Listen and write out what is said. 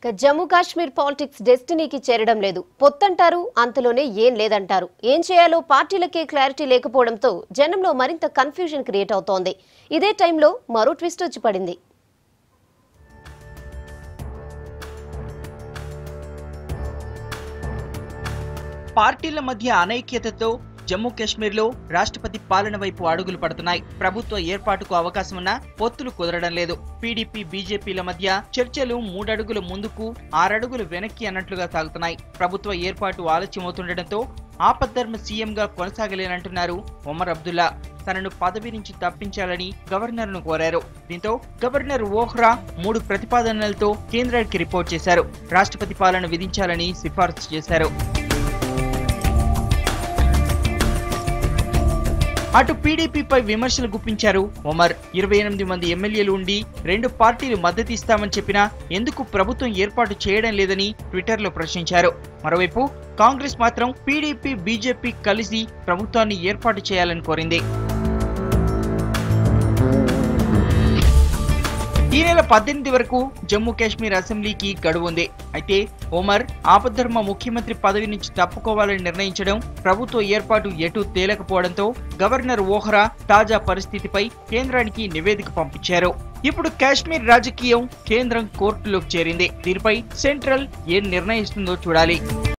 ఇక జమ్మూ కాశ్మీర్ పాలిటిక్స్ డెస్టినీకి చేరడం లేదు పొత్తంటారు అంతలోనే ఏం లేదంటారు ఏం చేయాలో పార్టీలకే క్లారిటీ లేకపోవడంతో జనంలో మరింత కన్ఫ్యూజన్ క్రియేట్ అవుతోంది ఇదే టైంలో మరో ట్విస్ట్ వచ్చి పడింది పార్టీల మధ్య అనైక్యతతో జమ్మూ కాశ్మీర్లో రాష్ట్రపతి పాలన వైపు అడుగులు పడుతున్నాయి ప్రభుత్వ ఏర్పాటుకు అవకాశం ఉన్నా పొత్తులు కుదరడం లేదు పీడీపీ బీజేపీల మధ్య చర్చలు మూడడుగులు ముందుకు ఆరడుగులు వెనక్కి అన్నట్లుగా సాగుతున్నాయి ప్రభుత్వ ఏర్పాటు ఆలస్యమవుతుండటంతో ఆపద్ధర్మ సీఎంగా కొనసాగలేనంటున్నారు ఒమర్ అబ్దుల్లా తనను పదవి నుంచి తప్పించాలని గవర్నర్ను కోరారు దీంతో గవర్నర్ ఓహ్రా మూడు ప్రతిపాదనలతో కేంద్రానికి రిపోర్ట్ చేశారు రాష్ట్రపతి పాలన విధించాలని సిఫార్సు చేశారు అటు పీడీపీపై విమర్శలు గుప్పించారు ఒమర్ ఇరవై ఎనిమిది మంది ఎమ్మెల్యేలు ఉండి రెండు పార్టీలు మద్దతు ఇస్తామని చెప్పినా ఎందుకు ప్రభుత్వం ఏర్పాటు చేయడం లేదని ట్విట్టర్లో ప్రశ్నించారు మరోవైపు కాంగ్రెస్ మాత్రం పీడీపీ బీజేపీ కలిసి ప్రభుత్వాన్ని ఏర్పాటు చేయాలని కోరింది ఈ నెల పద్దెనిమిది వరకు జమ్మూ కాశ్మీర్ అసెంబ్లీకి గడువు ఉంది అయితే ఒమర్ ఆపద్ధర్మ ముఖ్యమంత్రి పదవి నుంచి తప్పుకోవాలని నిర్ణయించడం ప్రభుత్వ ఏర్పాటు ఎటు తేలకపోవడంతో గవర్నర్ ఓహ్రా తాజా పరిస్థితిపై కేంద్రానికి నివేదిక పంపించారు ఇప్పుడు కాశ్మీర్ రాజకీయం కేంద్రం కోర్టులోకి చేరింది దీనిపై సెంట్రల్ ఏం నిర్ణయిస్తుందో చూడాలి